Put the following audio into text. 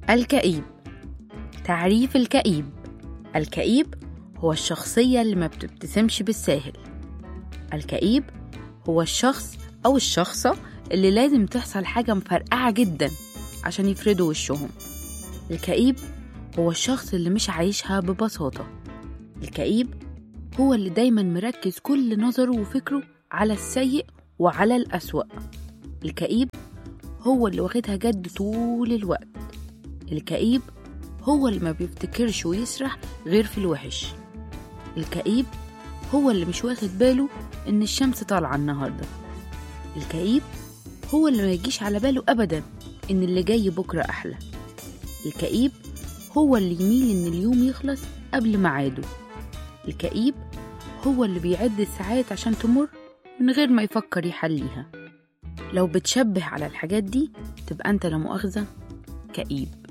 الكئيب تعريف الكئيب الكئيب هو الشخصية اللي ما بتبتسمش بالساهل الكئيب هو الشخص أو الشخصة اللي لازم تحصل حاجة مفرقعة جدا عشان يفردوا وشهم الكئيب هو الشخص اللي مش عايشها ببساطة الكئيب هو اللي دايما مركز كل نظره وفكره على السيء وعلى الأسوأ الكئيب هو اللي واخدها جد طول الوقت الكئيب هو اللي ما بيفتكرش ويسرح غير في الوحش الكئيب هو اللي مش واخد باله إن الشمس طالعة النهاردة الكئيب هو اللي ما يجيش على باله أبدا إن اللي جاي بكرة أحلى الكئيب هو اللي يميل إن اليوم يخلص قبل ميعاده الكئيب هو اللي بيعد الساعات عشان تمر من غير ما يفكر يحليها لو بتشبه على الحاجات دي تبقى أنت لا مؤاخذة كئيب